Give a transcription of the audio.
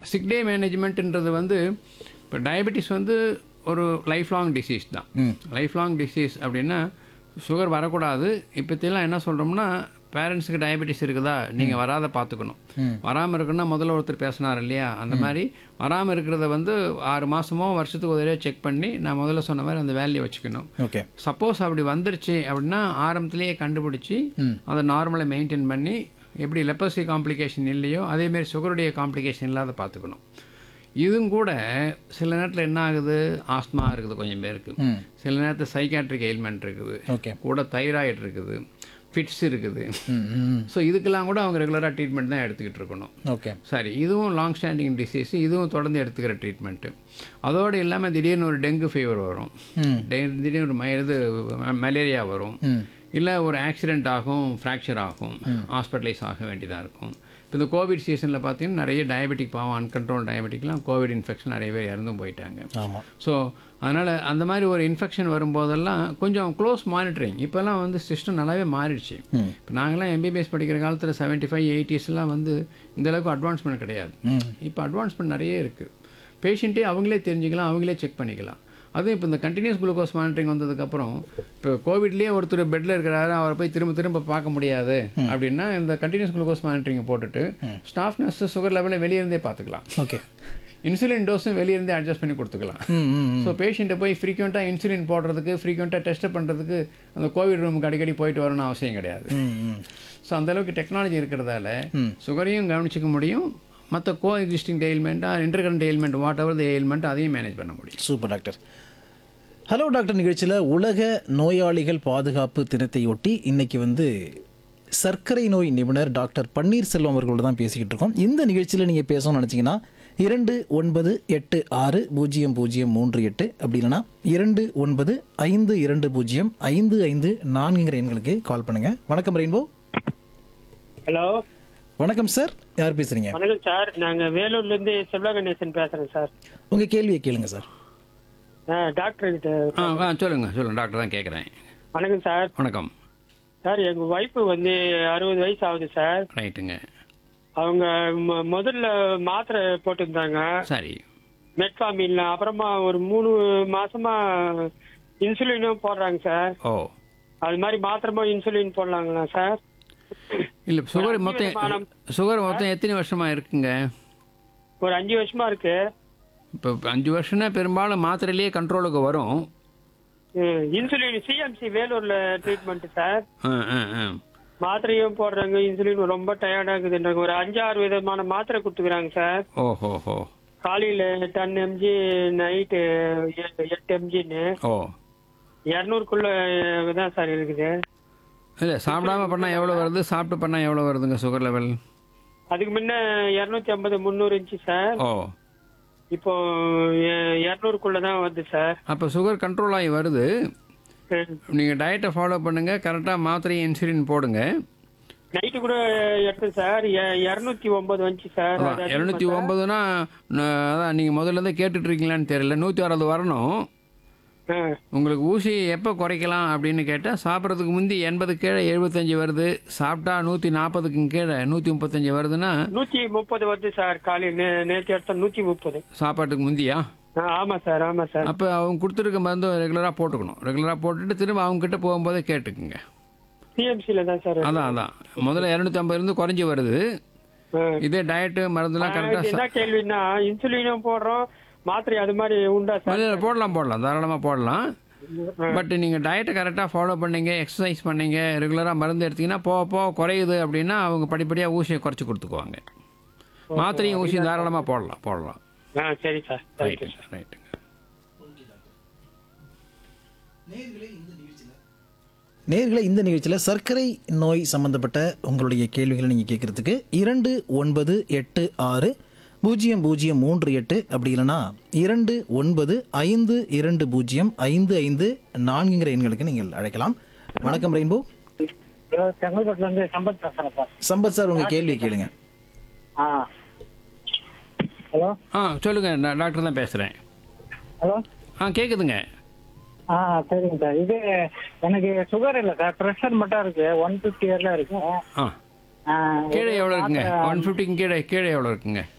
Sick டே மேனேஜ்மெண்ட்ன்றது வந்து இப்போ diabetes வந்து ஒரு லைஃப் லாங் டிசீஸ் தான் லைஃப் லாங் டிசீஸ் அப்படின்னா சுகர் வரக்கூடாது இப்போத்தெல்லாம் என்ன சொல்கிறோம்னா பேரண்ட்ஸுக்கு டயபெட்டிஸ் இருக்குதா நீங்கள் வராத பார்த்துக்கணும் வராமல் இருக்குன்னா முதல்ல ஒருத்தர் பேசினார் இல்லையா அந்த மாதிரி வராமல் இருக்கிறத வந்து ஆறு மாதமோ வருஷத்துக்கு ஒரு தடவை செக் பண்ணி நான் முதல்ல சொன்ன மாதிரி அந்த வேல்யூ வச்சுக்கணும் ஓகே சப்போஸ் அப்படி வந்துருச்சு அப்படின்னா ஆரம்பத்திலேயே கண்டுபிடிச்சி அதை நார்மலை மெயின்டைன் பண்ணி எப்படி லெப்பசி காம்ப்ளிகேஷன் இல்லையோ அதேமாரி சுகருடைய காம்ப்ளிகேஷன் இல்லாத பார்த்துக்கணும் இதுவும் கூட சில நேரத்தில் என்ன ஆகுது ஆஸ்மா இருக்குது கொஞ்சம் பேருக்கு சில நேரத்தில் சைக்காட்ரிக் எயில்மெண்ட் இருக்குது ஓகே கூட தைராய்டு இருக்குது ஃபிட்ஸ் இருக்குது ம் ம் ஸோ இதுக்கெல்லாம் கூட அவங்க ரெகுலராக ட்ரீட்மெண்ட் தான் எடுத்துக்கிட்டு இருக்கணும் ஓகே சரி இதுவும் லாங் ஸ்டாண்டிங் டிசீஸ் இதுவும் தொடர்ந்து எடுத்துக்கிற ட்ரீட்மெண்ட்டு அதோடு இல்லாமல் திடீர்னு ஒரு டெங்கு ஃபீவர் வரும் ம் டெ- திடீர்னு ஒரு ம- இது மலேரியா வரும் ம் இல்லை ஒரு ஆக்சிடென்ட் ஆகும் ஃப்ராக்சர் ஆகும் ஹாஸ்பிட்டலைஸ் ஆக வேண்டியதாக இருக்கும் இப்போ இந்த கோவிட் சீசனில் பார்த்தீங்கன்னா நிறைய டயபெட்டிக் பாவம் அன்கண்ட்ரோல் டயபெட்டிக்லாம் கோவிட் இன்ஃபெக்ஷன் நிறைய பேர் இறந்தும் போயிட்டாங்க ஆமாம் ஸோ அதனால் அந்த மாதிரி ஒரு இன்ஃபெக்ஷன் வரும்போதெல்லாம் கொஞ்சம் க்ளோஸ் மானிட்டரிங் இப்போல்லாம் வந்து சிஸ்டம் நல்லாவே மாறிடுச்சு ம். இப்போ நாங்களாம் எம்பிபிஎஸ் படிக்கிற காலத்தில் செவன்ட்டி ஃபைவ் எயிட்டிஸ்லாம் வந்து இந்த அளவுக்கு அட்வான்ஸ்மெண்ட் கிடையாது ம் இப்போ அட்வான்ஸ்மெண்ட் நிறைய இருக்குது பேஷண்ட்டே அவங்களே தெரிஞ்சுக்கலாம் அவங்களே செக் பண்ணிக்கலாம் அதுவும் இப்போ இந்த கண்டினியூஸ் குளுக்கோஸ் மானிட்டரிங் வந்ததுக்கப்புறம் இப்போ கோவிட்லேயே ஒருத்தர் பெட்டில் இருக்கிறாரு அவரை போய் திரும்ப திரும்ப பார்க்க முடியாது அப்படின்னா இந்த கண்டினியூஸ் குளுக்கோஸ் மானிட்டரிங்கை போட்டுட்டு ஸ்டாஃப் நர்ஸ் சுகர் லெவலை வெளியே இருந்தே பார்த்துக்கலாம் ஓகே இன்சுலின் டோஸும் வெளியே இருந்தே அட்ஜஸ்ட் பண்ணி கொடுத்துக்கலாம் ம் ம் ஸோ பேஷண்ட்டை போய் ஃப்ரீக்வெண்ட்டாக இன்சுலின் போடுறதுக்கு ஃப்ரீக்வெண்ட்டாக டெஸ்ட் பண்ணுறதுக்கு அந்த கோவிட் ரூமுக்கு அடிக்கடி போயிட்டு வரணும்னு அவசியம் கிடையாது ம் ம் ஸோ அந்தளவுக்கு டெக்னாலஜி இருக்கிறதால சுகரையும் கவனிச்சிக்க முடியும் மற்ற கோ எக்ஸிஸ்டிங் டெயில்மெண்ட்டாக intercurrent ailment whatever the ailment அதையும் மேனேஜ் பண்ண முடியும் சூப்பர் டாக்டர் ஹலோ டாக்டர் நிகழ்ச்சியில் உலக நோயாளிகள் பாதுகாப்பு தினத்தையொட்டி இன்னைக்கு வந்து சர்க்கரை நோய் நிபுணர் டாக்டர் பன்னீர்செல்வம் அவர்களோட தான் பேசிக்கிட்டு இருக்கோம் இந்த நிகழ்ச்சியில் நீங்கள் பேசணும்னு நினச்சிங்கன்னா இரண்டு ஒன்பது எட்டு ஆறு பூஜ்ஜியம் பூஜ்ஜியம் மூன்று எட்டு அப்படி இல்லைன்னா இரண்டு ஒன்பது ஐந்து இரண்டு பூஜ்ஜியம் ஐந்து ஐந்து நான்குங்கிற எண்களுக்கு கால் பண்ணுங்க வணக்கம் ரெயின்போ ஹலோ வணக்கம் சார் யார் பேசுறீங்க வணக்கம் சார் நாங்க வேலூர்ல இருந்து செல்வா கணேசன் பேசுறேன் சார் உங்கள் கேள்வியை கேளுங்க சார் ஆ, டாக்டர் கிட்ட ஆ ஆ சொல்லுங்கள் சொல்லுங்கள் டாக்டர் தான் கேட்குறேன் வணக்கம் சார் வணக்கம் சார் எங்க ஒய்ஃபு வந்து அறுபது வயசு ஆகுது சார் ரைட்டுங்க அவங்க மொ- முதல்ல மாத்திரை போட்டிருந்தாங்க சரி மெட்ஃபாமின்ல அப்புறமா ஒரு மூணு மாசமா இன்சுலினும் போடுறாங்க சார் ஓ அது மாதிரி மாத்திரமா இன்சுலின் போடலாங்களா சார் இல்லை சுகர் மொத்தம் விதமான- சுகர் மொத்தம் எத்தனை வருஷமாக இருக்குங்க ஒரு அஞ்சு வருஷமா இருக்கு இப்போ அஞ்சு வருஷம்னா பெரும்பாலும் மாத்திரையிலேயே கண்ட்ரோலுக்கு வரும் ம், இன்சுலின் சிஎம்சி வேலூர்ல ட்ரீட்மெண்ட் சார் ஆ ஆ ஆ மாத்திரையும் போடுறாங்க இன்சுலின் ரொம்ப டயர்டா இருக்குதுன்றாங்க ஒரு அஞ்சாறு விதமான மாத்திரை கொடுத்துக்கிறாங்க சார் ஓஹோ ஹோ காலையில டென் எம்ஜி நைட்டு எட்டு எம்ஜின்னு ஓ இரநூறுக்குள்ள தான் சார் இருக்குது இல்லை சாப்பிடாம பண்ணால் எவ்வளோ வருது சாப்பிட்டு பண்ணால் எவ்வளோ வருதுங்க சுகர் லெவல் அதுக்கு முன்ன இரநூத்தி ஐம்பது முந்நூறு இருந்துச்சு சார் ஓ இப்போ இரநூறுக்குள்ள தான் வருது சார் அப்போ சுகர் கண்ட்ரோல் ஆகி வருது ம். நீங்கள் டயட்டை ஃபாலோ பண்ணுங்கள் கரெக்டாக மாத்திரை இன்சுலின் போடுங்க நைட்டு கூட எடுத்தேன் சார் இரநூத்தி ஒன்பது வந்துச்சு சார் அது அதிகமா இரநூத்தி சார். ஒம்பதுனா அதான் நீங்கள் முதல்ல இருந்தே கேட்டுட்டு இருக்கீங்களான்னு தெரியல நூற்றி அறுபது வரணும் ஆ, உங்களுக்கு ஊசி எப்போ குறைக்கலாம் அப்படின்னு கேட்டால் சாப்பிட்றதுக்கு முந்தி எண்பது கீழே எழுபத்தஞ்சு வருது சாப்பிட்டா நூற்றி நாற்பதுக்கு கீழே நூற்றி முப்பத்தஞ்சு வருதுன்னா நூத்தி முப்பது வருது சார் காலையில் நே நேற்று எடுத்த நூத்தி முப்பது சாப்பாட்டுக்கு முந்தியா ஆ, ஆமா சார் ஆமா சார் அப்போ அவங்க கொடுத்துருக்க மருந்து ரெகுலராக போட்டுக்கணும் ரெகுலராக போட்டுட்டு திரும்ப அவங்க கிட்ட போகும்போதே கேட்டுக்குங்க சிஎம்சில தான் சார் அதான் அதான் முதல்ல இரநூத்தி ஐம்பது இருந்து குறைஞ்சி வருது ஆ. இதே டயட்டு மருந்துலாம் இது கரெக்டாக என்ன கேள்வின்னா இன்சுலினும் போடுறோம் மாத்திரை அது மாதிரி உண்டா சார் போடலாம் போடலாம் தாராளமாக போடலாம் பட் நீங்கள் டயட்டை கரெக்டாக ஃபாலோ பண்ணீங்க எக்ஸசைஸ் பண்ணீங்க ரெகுலராக மருந்து எடுத்தீங்கன்னா போக போக குறையுது அப்படின்னா அவங்க படிப்படியாக ஊசியை குறைச்சி கொடுத்துக்குவாங்க மாத்திரையும் ஊசி தாராளமாக போடலாம் போடலாம் ஆ சரி சார் தேங்க்யூ ரைட்டுங்க ரைட்டுங்க நேர்களை இந்த நிகழ்ச்சியில் சர்க்கரை நோய் சம்பந்தப்பட்ட உங்களுடைய கேள்விகளை நீங்கள் கேட்குறதுக்கு இரண்டு ஒன்பது எட்டு ஆறு பூஜ்ஜியம் பூஜ்ஜியம் மூன்று எட்டு அப்படி இல்லைன்னா இரண்டு ஒன்பது ஐந்து இரண்டு பூஜ்ஜியம் ஐந்து ஐந்து நான்குங்கிற எண்களுக்கு நீங்கள் அழைக்கலாம் வணக்கம் ரெயின்போ செங்கல்பட்டுல இருந்து சம்பத் பேசுறேன் சார் சம்பத் சார் உங்கள் கேள்வியை கேளுங்க ஆ ஹலோ ஆ சொல்லுங்கள் நான் டாக்டர் தான் பேசுகிறேன் ஹலோ ஆ கேட்குதுங்க ஆ சரிங்க சார் இது எனக்கு சுகர் இல்லை சார் ப்ரெஷர் மட்டும் இருக்கு ஒன் ஃபிஃப்டி இயர்ல இருக்கு ஆ ஆ, கீழே எவ்வளோ இருக்குங்க ஒன் ஃபிஃப்டிக்கு கீழே கீழே எவ்வளோ இருக்குங்க